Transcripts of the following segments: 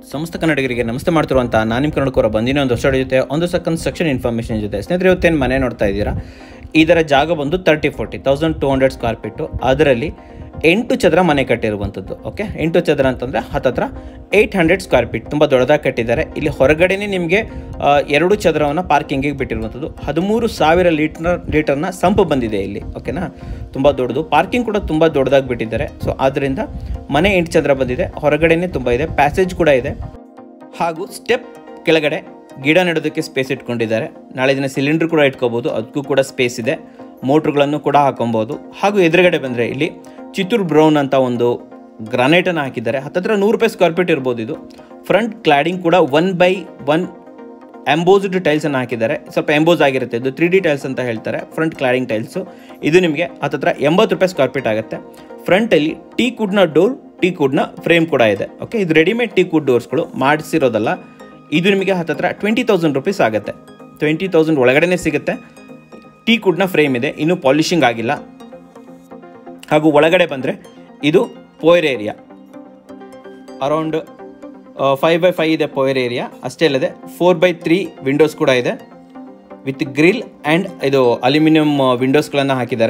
ಸಮಸ್ತ ಕನ್ನಡಿಗರಿಗೆ ನಮಸ್ತೆ ಮಾಡ್ತಿರುವಂಥ ನಾನು ನಿಮ್ಮ ಕನ್ನಡಕರ ಬಂದಿನ ಒಂದು ಹೊಸ ಜೊತೆ ಒಂದು ಸಹ ಕನ್ಸ್ಟ್ರಕ್ಷನ್ ಇನ್ಫಾರ್ಮೇಷನ್ ಜೊತೆ ಸ್ನೇಹಿತರೆ ಇವತ್ತೇನು ಮನೆ ನೋಡ್ತಾ ಇದ್ದೀರಾ ಇದರ ಜಾಗ ಬಂದು thirty forty thousand two hundred square feet ಅದರಲ್ಲಿ ಎಂಟು ಚದರ ಮನೆ ಕಟ್ಟಿರುವಂಥದ್ದು ಓಕೆ ಎಂಟು ಚದರ ಅಂತಂದರೆ ಹತ್ತತ್ರ ಏಯ್ಟ್ ಹಂಡ್ರೆಡ್ ಸ್ಕ್ವೇರ್ ಫೀಟ್ ತುಂಬ ದೊಡ್ಡದಾಗಿ ಕಟ್ಟಿದ್ದಾರೆ ಇಲ್ಲಿ ಹೊರಗಡೆನೇ ನಿಮಗೆ ಆ, ಎರಡು ಚದರವನ್ನು ಪಾರ್ಕಿಂಗಿಗೆ ಬಿಟ್ಟಿರುವಂಥದ್ದು ಹದಿಮೂರು ಸಾವಿರ ಲೀಟರ್ ಲೀಟರ್ನ ಸಂಪು ಬಂದಿದೆ ಇಲ್ಲಿ ಓಕೆನಾ ತುಂಬ ದೊಡ್ಡದು ಪಾರ್ಕಿಂಗ್ ಕೂಡ ತುಂಬ ದೊಡ್ಡದಾಗಿ ಬಿಟ್ಟಿದ್ದಾರೆ ಸೊ ಆದ್ದರಿಂದ ಮನೆ ಎಂಟು ಚದರ ಬಂದಿದೆ ಹೊರಗಡೆನೇ ತುಂಬ ಇದೆ ಪ್ಯಾಸೇಜ್ ಕೂಡ ಇದೆ ಹಾಗೂ ಸ್ಟೆಪ್ ಕೆಳಗಡೆ ಗಿಡ ನೆಡೋದಕ್ಕೆ ಸ್ಪೇಸ್ ಇಟ್ಕೊಂಡಿದ್ದಾರೆ ನಾಳೆ ದಿನ ಸಿಲಿಂಡರ್ ಕೂಡ ಇಟ್ಕೋಬೋದು ಅದಕ್ಕೂ ಕೂಡ ಸ್ಪೇಸ್ ಇದೆ ಮೋಟ್ರುಗಳನ್ನು ಕೂಡ ಹಾಕೊಬೋದು ಹಾಗೂ ಎದುರುಗಡೆ ಬಂದರೆ ಇಲ್ಲಿ ಚಿತ್ತೂರು ಬ್ರೌನ್ ಅಂತ ಒಂದು ಗ್ರಾನೈಟನ್ನು ಹಾಕಿದ್ದಾರೆ ಹತ್ತತ್ರ ನೂರು ರೂಪಾಯಿ ಸ್ಕ್ವೇರ್ ಫೀಟ್ ಇರ್ಬೋದು ಇದು ಫ್ರಂಟ್ ಕ್ಲಾಡಿಂಗ್ ಕೂಡ ಒನ್ ಬೈ ಒನ್ ಎಂಬೋಸ್ಡ್ ಟೈಲ್ಸನ್ನು ಹಾಕಿದ್ದಾರೆ ಸ್ವಲ್ಪ ಎಂಬೋಸ್ ಆಗಿರುತ್ತೆ ಇದು ತ್ರೀ ಡಿ ಟೈಲ್ಸ್ ಅಂತ ಹೇಳ್ತಾರೆ ಫ್ರಂಟ್ ಕ್ಲಾಡಿಂಗ್ ಟೈಲ್ಸು ಇದು ನಿಮಗೆ ಹತ್ತತ್ರ ಎಂಬತ್ತು ರೂಪಾಯಿ ಸ್ಕ್ವೇರ್ ಫೀಟ್ ಆಗುತ್ತೆ ಫ್ರಂಟಲ್ಲಿ ಟೀ ಕುಡ್ನ ಡೋರ್ ಟೀ ಕುಡ್ನ ಫ್ರೇಮ್ ಕೂಡ ಇದೆ ಓಕೆ ಇದು ರೆಡಿಮೇಡ್ ಟೀ ಕುಡ್ ಡೋರ್ಸ್ಗಳು ಮಾಡಿಸಿರೋದಲ್ಲ ಇದು ನಿಮಗೆ ಹತ್ತತ್ರ ಟ್ವೆಂಟಿ ತೌಸಂಡ್ ರುಪೀಸ್ ಆಗುತ್ತೆ ಟ್ವೆಂಟಿ ತೌಸಂಡ್ ಒಳಗಡೆನೇ ಸಿಗುತ್ತೆ ಟೀ ಕುಡ್ನ ಫ್ರೇಮ್ ಇದೆ ಇನ್ನೂ ಪಾಲಿಷಿಂಗ್ ಆಗಿಲ್ಲ ಹಾಗೂ ಒಳಗಡೆ ಬಂದರೆ ಇದು foyer area around five by five ಇದೆ ಪೋಯರ್ ಏರಿಯಾ ಅಷ್ಟೇ ಅಲ್ಲದೆ ಫೋರ್ ಬೈ ತ್ರೀ ವಿಂಡೋಸ್ ಕೂಡ ಇದೆ ವಿತ್ ಗ್ರಿಲ್ ಆ್ಯಂಡ್ ಇದು ಅಲ್ಯೂಮಿನಿಯಂ ವಿಂಡೋಸ್ಗಳನ್ನು ಹಾಕಿದ್ದಾರೆ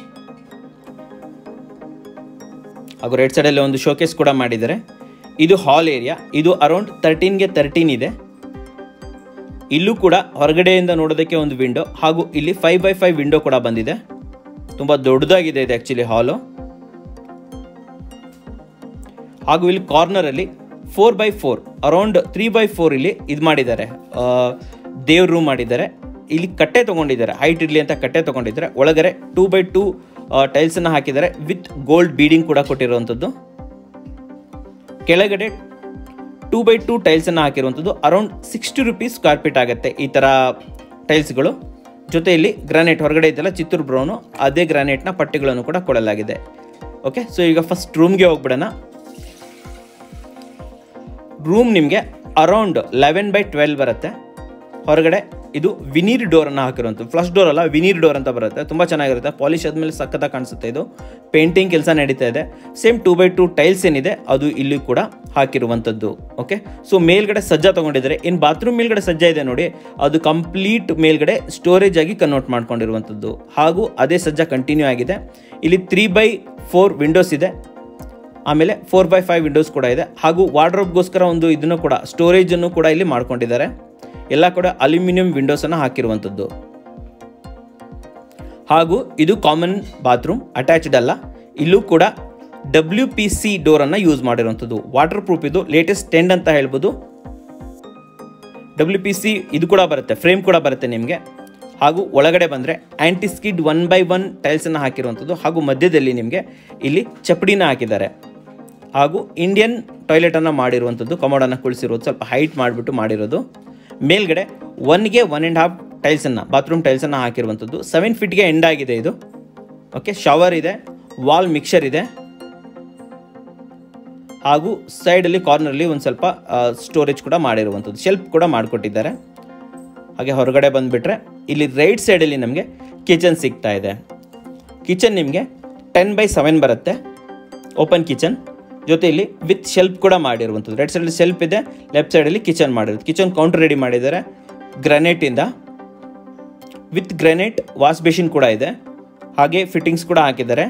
ಹಾಗೂ ರೈಟ್ ಸೈಡಲ್ಲಿ ಒಂದು ಶೋಕೇಸ್ ಕೂಡ ಮಾಡಿದ್ದಾರೆ ಇದು ಹಾಲ್ ಏರಿಯಾ ಇದು ಅರೌಂಡ್ ತರ್ಟೀನ್ಗೆ ತರ್ಟೀನ್ ಇದೆ ಇಲ್ಲೂ ಕೂಡ ಹೊರಗಡೆಯಿಂದ ನೋಡೋದಕ್ಕೆ ಒಂದು ವಿಂಡೋ ಹಾಗೂ ಇಲ್ಲಿ ಫೈವ್ ಬೈ ಫೈವ್ ವಿಂಡೋ ಕೂಡ ಬಂದಿದೆ ತುಂಬ ದೊಡ್ಡದಾಗಿದೆ ಇದು ಆ್ಯಕ್ಚುಲಿ ಹಾಲು ಹಾಗೂ ಇಲ್ಲಿ ಕಾರ್ನರಲ್ಲಿ four by four around three by four ಇಲ್ಲಿ ಇದು ಮಾಡಿದ್ದಾರೆ ದೇವ್ರ ರೂಮ್ ಮಾಡಿದ್ದಾರೆ ಇಲ್ಲಿ ಕಟ್ಟೆ ತೊಗೊಂಡಿದ್ದಾರೆ ಹೈಟ್ ಇರಲಿ ಅಂತ ಕಟ್ಟೆ ತೊಗೊಂಡಿದ್ದಾರೆ ಒಳಗಡೆ ಟೂ ಬೈ ಟೂ ಟೈಲ್ಸನ್ನು ಹಾಕಿದ್ದಾರೆ ವಿತ್ ಗೋಲ್ಡ್ ಬೀಡಿಂಗ್ ಕೂಡ ಕೊಟ್ಟಿರುವಂಥದ್ದು ಕೆಳಗಡೆ ಟೂ ಬೈ ಟೂ ಟೈಲ್ಸನ್ನು ಹಾಕಿರುವಂಥದ್ದು around sixty rupees square feet ಆಗುತ್ತೆ ಈ ಥರ ಟೈಲ್ಸ್ಗಳು ಜೊತೆಯಲ್ಲಿ ಗ್ರಾನೈಟ್ ಹೊರಗಡೆ ಇದೆಲ್ಲ ಚಿತ್ತೂರು ಬ್ರೌನು ಅದೇ ಗ್ರಾನೈಟ್ನ ಪಟ್ಟಿಗಳನ್ನು ಕೂಡ ಕೊಡಲಾಗಿದೆ ಓಕೆ ಸೊ ಈಗ ಫಸ್ಟ್ ರೂಮ್ಗೆ ಹೋಗ್ಬಿಡೋಣ ರೂಮ್ ನಿಮಗೆ ಅರೌಂಡ್ ಲೆವೆನ್ ಬೈ ಟ್ವೆಲ್ ಬರುತ್ತೆ ಹೊರಗಡೆ ಇದು ವಿನೀರ್ ಡೋರನ್ನು ಹಾಕಿರುವಂಥದ್ದು ಫ್ಲಶ್ ಡೋರ್ ಅಲ್ಲ ವಿನೀರ್ ಡೋರ್ ಅಂತ ಬರುತ್ತೆ ತುಂಬ ಚೆನ್ನಾಗಿರುತ್ತೆ ಪಾಲಿಶ್ ಆದಮೇಲೆ ಸಖತ್ತಾಗಿ ಕಾಣಿಸುತ್ತೆ ಇದು ಪೇಂಟಿಂಗ್ ಕೆಲಸ ನಡೀತಾ ಇದೆ same two by two tiles ಏನಿದೆ ಅದು ಇಲ್ಲಿ ಕೂಡ ಹಾಕಿರುವಂಥದ್ದು ಓಕೆ ಸೊ ಮೇಲ್ಗಡೆ ಸಜ್ಜಾ ತೊಗೊಂಡಿದ್ದಾರೆ ಇನ್ನು ಬಾತ್ರೂಮ್ ಮೇಲ್ಗಡೆ ಸಜ್ಜಾ ಇದೆ ನೋಡಿ ಅದು ಕಂಪ್ಲೀಟ್ ಮೇಲ್ಗಡೆ ಸ್ಟೋರೇಜ್ ಆಗಿ ಕನ್ವರ್ಟ್ ಮಾಡ್ಕೊಂಡಿರುವಂಥದ್ದು ಹಾಗೂ ಅದೇ ಸಜ್ಜಾ ಕಂಟಿನ್ಯೂ ಆಗಿದೆ ಇಲ್ಲಿ ತ್ರೀ ಬೈ ಫೋರ್ ವಿಂಡೋಸ್ ಇದೆ ಆಮೇಲೆ ಫೋರ್ ಬೈ ಫೈವ್ ವಿಂಡೋಸ್ ಕೂಡ ಇದೆ ಹಾಗೂ ವಾರ್ಡ್ರೋಬ್ಗೋಸ್ಕರ ಒಂದು ಇದನ್ನು ಕೂಡ ಸ್ಟೋರೇಜನ್ನು ಕೂಡ ಇಲ್ಲಿ ಮಾಡ್ಕೊಂಡಿದ್ದಾರೆ ಎಲ್ಲ ಕೂಡ ಅಲ್ಯೂಮಿನಿಯಂ ವಿಂಡೋಸನ್ನು ಹಾಕಿರುವಂಥದ್ದು ಹಾಗೂ ಇದು ಕಾಮನ್ ಬಾತ್ರೂಮ್ ಅಟ್ಯಾಚ್ಡ್ ಅಲ್ಲ ಇಲ್ಲೂ ಕೂಡ ಡಬ್ಲ್ಯೂ ಪಿ ಸಿ ಡೋರನ್ನು ಯೂಸ್ ಮಾಡಿರುವಂಥದ್ದು ವಾಟರ್ ಪ್ರೂಫ್ ಇದು ಲೇಟೆಸ್ಟ್ ಟೆಂಡ್ ಅಂತ ಹೇಳ್ಬೋದು ಡಬ್ಲ್ಯೂ ಪಿ ಸಿ ಇದು ಕೂಡ ಬರುತ್ತೆ ಫ್ರೇಮ್ ಕೂಡ ಬರುತ್ತೆ ನಿಮಗೆ ಹಾಗೂ ಒಳಗಡೆ ಬಂದರೆ anti skid one by one ಟೈಲ್ಸನ್ನು ಹಾಕಿರುವಂಥದ್ದು ಹಾಗೂ ಮಧ್ಯದಲ್ಲಿ ನಿಮಗೆ ಇಲ್ಲಿ ಚಪ್ಪಡಿನ ಹಾಕಿದ್ದಾರೆ ಹಾಗೂ ಇಂಡಿಯನ್ ಟಾಯ್ಲೆಟನ್ನು ಮಾಡಿರುವಂಥದ್ದು ಕಮೋಡನ್ನು ಕುಳಿಸಿರೋದು ಸ್ವಲ್ಪ ಹೈಟ್ ಮಾಡಿಬಿಟ್ಟು ಮಾಡಿರೋದು ಮೇಲ್ಗಡೆ ಒನ್ಗೆ ಒನ್ ಆ್ಯಂಡ್ ಹಾಫ್ ಟೈಲ್ಸನ್ನು ಬಾತ್ರೂಮ್ ಟೈಲ್ಸನ್ನು ಹಾಕಿರುವಂಥದ್ದು ಸೆವೆನ್ ಫೀಟ್ಗೆ ಎಂಡ್ ಆಗಿದೆ ಇದು ಓಕೆ ಶವರ್ ಇದೆ ವಾಲ್ ಮಿಕ್ಸರ್ ಇದೆ ಹಾಗೂ ಸೈಡಲ್ಲಿ ಕಾರ್ನರ್ಲಿ ಒಂದು ಸ್ವಲ್ಪ ಸ್ಟೋರೇಜ್ ಕೂಡ ಮಾಡಿರುವಂಥದ್ದು ಶೆಲ್ಫ್ ಕೂಡ ಮಾಡಿಕೊಟ್ಟಿದ್ದಾರೆ ಹಾಗೆ ಹೊರಗಡೆ ಬಂದುಬಿಟ್ರೆ ಇಲ್ಲಿ ರೈಟ್ ಸೈಡಲ್ಲಿ ನಮಗೆ ಕಿಚನ್ ಸಿಗ್ತಾ ಇದೆ ಕಿಚನ್ ನಿಮಗೆ ಟೆನ್ ಬೈ ಸೆವೆನ್ ಬರುತ್ತೆ ಓಪನ್ ಕಿಚನ್ ಜೊತೆಯಲ್ಲಿ ವಿತ್ ಶೆಲ್ಫ್ ಕೂಡ ಮಾಡಿರುವಂಥದ್ದು ರೈಟ್ ಸೈಡಲ್ಲಿ ಶೆಲ್ಫ್ ಇದೆ ಲೆಫ್ಟ್ ಸೈಡಲ್ಲಿ ಕಿಚನ್ ಮಾಡಿರೋದು ಕಿಚನ್ ಕೌಂಟರ್ ರೆಡಿ ಮಾಡಿದ್ದಾರೆ ಗ್ರಾನೈಟಿಂದ ವಿತ್ ಗ್ರಾನೈಟ್ ವಾಶ್ ಬೇಸಿನ್ ಕೂಡ ಇದೆ ಹಾಗೆ ಫಿಟ್ಟಿಂಗ್ಸ್ ಕೂಡ ಹಾಕಿದ್ದಾರೆ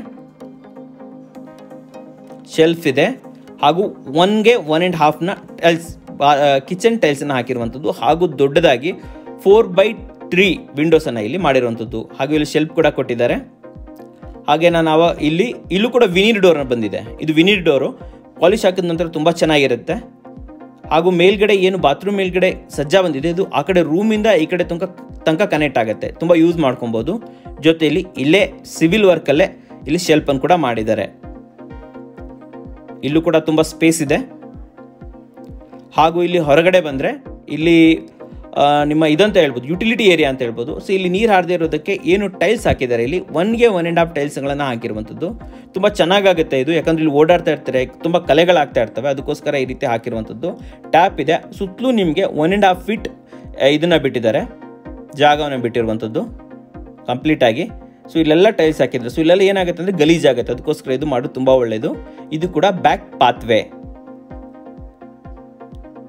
ಶೆಲ್ಫ್ ಇದೆ ಹಾಗೂ ಒನ್ಗೆ ಒನ್ ಆ್ಯಂಡ್ ಹಾಫ್ನ ಟೈಲ್ಸ್ ಕಿಚನ್ ಟೈಲ್ಸನ್ನು ಹಾಕಿರುವಂಥದ್ದು ಹಾಗೂ ದೊಡ್ಡದಾಗಿ ಫೋರ್ ಬೈ ತ್ರೀ ವಿಂಡೋಸನ್ನು ಇಲ್ಲಿ ಮಾಡಿರುವಂಥದ್ದು ಹಾಗೂ ಇಲ್ಲಿ ಶೆಲ್ಫ್ ಕೂಡ ಕೊಟ್ಟಿದ್ದಾರೆ ಹಾಗೆ ನಾನು ಅವ ಇಲ್ಲಿ ಇಲ್ಲೂ ಕೂಡ ವಿನೀರ್ ಡೋರ್ ಬಂದಿದೆ ಇದು ವಿನೀರ್ ಡೋರು ಪಾಲಿಶ್ ಹಾಕಿದ ನಂತರ ತುಂಬ ಚೆನ್ನಾಗಿರುತ್ತೆ ಹಾಗೂ ಮೇಲ್ಗಡೆ ಏನು ಬಾತ್ರೂಮ್ ಮೇಲ್ಗಡೆ ಸಜ್ಜಾ ಬಂದಿದೆ ಇದು ಆ ಕಡೆ ರೂಮಿಂದ ಈ ಕಡೆ ತನಕ ತನಕ ಕನೆಕ್ಟ್ ಆಗುತ್ತೆ ತುಂಬ ಯೂಸ್ ಮಾಡ್ಕೊಬೋದು ಜೊತೆಯಲ್ಲಿ ಇಲ್ಲೇ ಸಿವಿಲ್ ವರ್ಕಲ್ಲೇ ಇಲ್ಲಿ ಶೆಲ್ಫನ್ನು ಕೂಡ ಮಾಡಿದ್ದಾರೆ ಇಲ್ಲೂ ಕೂಡ ತುಂಬ ಸ್ಪೇಸ್ ಇದೆ ಹಾಗೂ ಇಲ್ಲಿ ಹೊರಗಡೆ ಬಂದರೆ ಇಲ್ಲಿ ಆ, ನಿಮ್ಮ ಇದಂತ ಹೇಳ್ಬೋದು ಯುಟಿಲಿಟಿ ಏರಿಯಾ ಅಂತ ಹೇಳ್ಬೋದು ಸೊ ಇಲ್ಲಿ ನೀರು ಹಾರದೇ ಇರೋದಕ್ಕೆ ಏನು ಟೈಲ್ಸ್ ಹಾಕಿದ್ದಾರೆ ಇಲ್ಲಿ ಒನ್ಗೆ ಒನ್ ಆ್ಯಂಡ್ ಹಾಫ್ ಟೈಲ್ಸ್ಗಳನ್ನು ಹಾಕಿರುವಂಥದ್ದು ತುಂಬ ಚೆನ್ನಾಗಾಗುತ್ತೆ ಇದು ಯಾಕಂದ್ರೆ ಇಲ್ಲಿ ಓಡಾಡ್ತಾ ಇರ್ತಾರೆ ತುಂಬ ಕಲೆಗಳಾಗ್ತಾ ಇರ್ತವೆ ಅದಕ್ಕೋಸ್ಕರ ಈ ರೀತಿ ಹಾಕಿರುವಂಥದ್ದು ಟ್ಯಾಪ್ ಇದೆ ಸುತ್ತಲೂ ನಿಮಗೆ ಒನ್ ಆ್ಯಂಡ್ ಹಾಫ್ ಫೀಟ್ ಇದನ್ನು ಬಿಟ್ಟಿದ್ದಾರೆ ಜಾಗವನ್ನು ಬಿಟ್ಟಿರುವಂಥದ್ದು ಕಂಪ್ಲೀಟಾಗಿ ಸೊ ಇಲ್ಲೆಲ್ಲ ಟೈಲ್ಸ್ ಹಾಕಿದ್ರೆ ಸೊ ಇಲ್ಲೆಲ್ಲ ಏನಾಗುತ್ತೆ ಅಂದರೆ ಗಲೀಜಾಗುತ್ತೆ ಅದಕ್ಕೋಸ್ಕರ ಇದು ಮಾಡೋದು ತುಂಬ ಒಳ್ಳೆಯದು ಇದು ಕೂಡ ಬ್ಯಾಕ್ ಪಾತ್ವೇ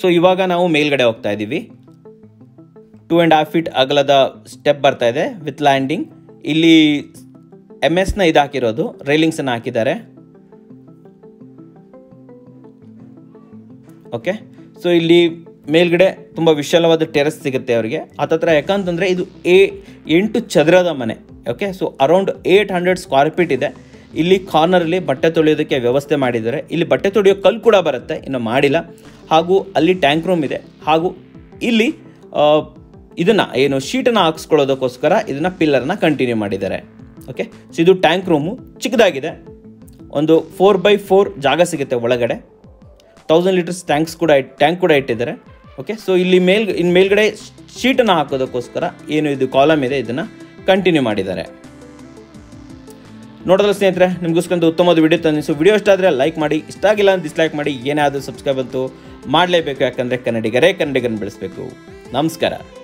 ಸೊ ಇವಾಗ ನಾವು ಮೇಲ್ಗಡೆ ಹೋಗ್ತಾ ಇದ್ದೀವಿ ಟೂ ಆ್ಯಂಡ್ ಹಾಫ್ ಫೀಟ್ ಅಗಲದ ಸ್ಟೆಪ್ ಬರ್ತಾ ಇದೆ ವಿತ್ ಲ್ಯಾಂಡಿಂಗ್ ಇಲ್ಲಿ ಎಮ್ ಎಸ್ನ ಇದು ಹಾಕಿರೋದು ರೈಲಿಂಗ್ಸನ್ನು ಹಾಕಿದ್ದಾರೆ ಓಕೆ ಸೊ ಇಲ್ಲಿ ಮೇಲ್ಗಡೆ ತುಂಬ ವಿಶಾಲವಾದ ಟೆರೆಸ್ ಸಿಗುತ್ತೆ ಅವರಿಗೆ ಹತ್ತತ್ರ ಯಾಕಂತಂದರೆ ಇದು ಎ ಎಂಟು ಚದರದ ಮನೆ okay so around eight hundred square feet ಇದೆ ಇಲ್ಲಿ ಕಾರ್ನರಲ್ಲಿ ಬಟ್ಟೆ ತೊಳೆಯೋದಕ್ಕೆ ವ್ಯವಸ್ಥೆ ಮಾಡಿದ್ದಾರೆ ಇಲ್ಲಿ ಬಟ್ಟೆ ತೊಳೆಯೋ ಕಲ್ಲು ಕೂಡ ಬರುತ್ತೆ ಇನ್ನು ಮಾಡಿಲ್ಲ ಹಾಗೂ ಅಲ್ಲಿ ಟ್ಯಾಂಕ್ ರೂಮ್ ಇದೆ ಹಾಗೂ ಇಲ್ಲಿ ಇದನ್ನು ಏನು ಶೀಟನ್ನು ಹಾಕ್ಸ್ಕೊಳ್ಳೋದಕ್ಕೋಸ್ಕರ ಇದನ್ನು ಪಿಲ್ಲರ್ನ ಕಂಟಿನ್ಯೂ ಮಾಡಿದ್ದಾರೆ ಓಕೆ ಸೊ ಇದು ಟ್ಯಾಂಕ್ ರೂಮು ಚಿಕ್ಕದಾಗಿದೆ ಒಂದು ಫೋರ್ ಬೈ ಫೋರ್ ಜಾಗ ಸಿಗುತ್ತೆ ಒಳಗಡೆ ತೌಸಂಡ್ ಲೀಟರ್ಸ್ ಟ್ಯಾಂಕ್ಸ್ ಕೂಡ ಇಟ್ ಟ್ಯಾಂಕ್ ಕೂಡ ಇಟ್ಟಿದ್ದಾರೆ ಓಕೆ ಸೊ ಇಲ್ಲಿ ಮೇಲ್ ಇನ್ನು ಮೇಲ್ಗಡೆ ಶೀಟನ್ನು ಹಾಕೋದಕ್ಕೋಸ್ಕರ ಏನು ಇದು ಕಾಲಮ್ ಇದೆ ಇದನ್ನು ಕಂಟಿನ್ಯೂ ಮಾಡಿದ್ದಾರೆ ನೋಡೋದ್ರ ಸ್ನೇಹಿತರೆ ನಿಮಗೋಸ್ಕರ ಉತ್ತಮವಾದ ವಿಡಿಯೋ ತಂದಿನಿ ಸೊ ವಿಡಿಯೋ ಇಷ್ಟ ಆದರೆ ಲೈಕ್ ಮಾಡಿ ಇಷ್ಟ ಆಗಿಲ್ಲ ಅಂತ ಡಿಸ್ಲೈಕ್ ಮಾಡಿ ಏನೇ ಆದರೂ ಸಬ್ಸ್ಕ್ರೈಬ್ ಅಂತೂ ಮಾಡಲೇಬೇಕು ಯಾಕಂದರೆ ಕನ್ನಡಿಗರೇ ಕನ್ನಡಿಗರನ್ನು ಬೆಳೆಸಬೇಕು ನಮಸ್ಕಾರ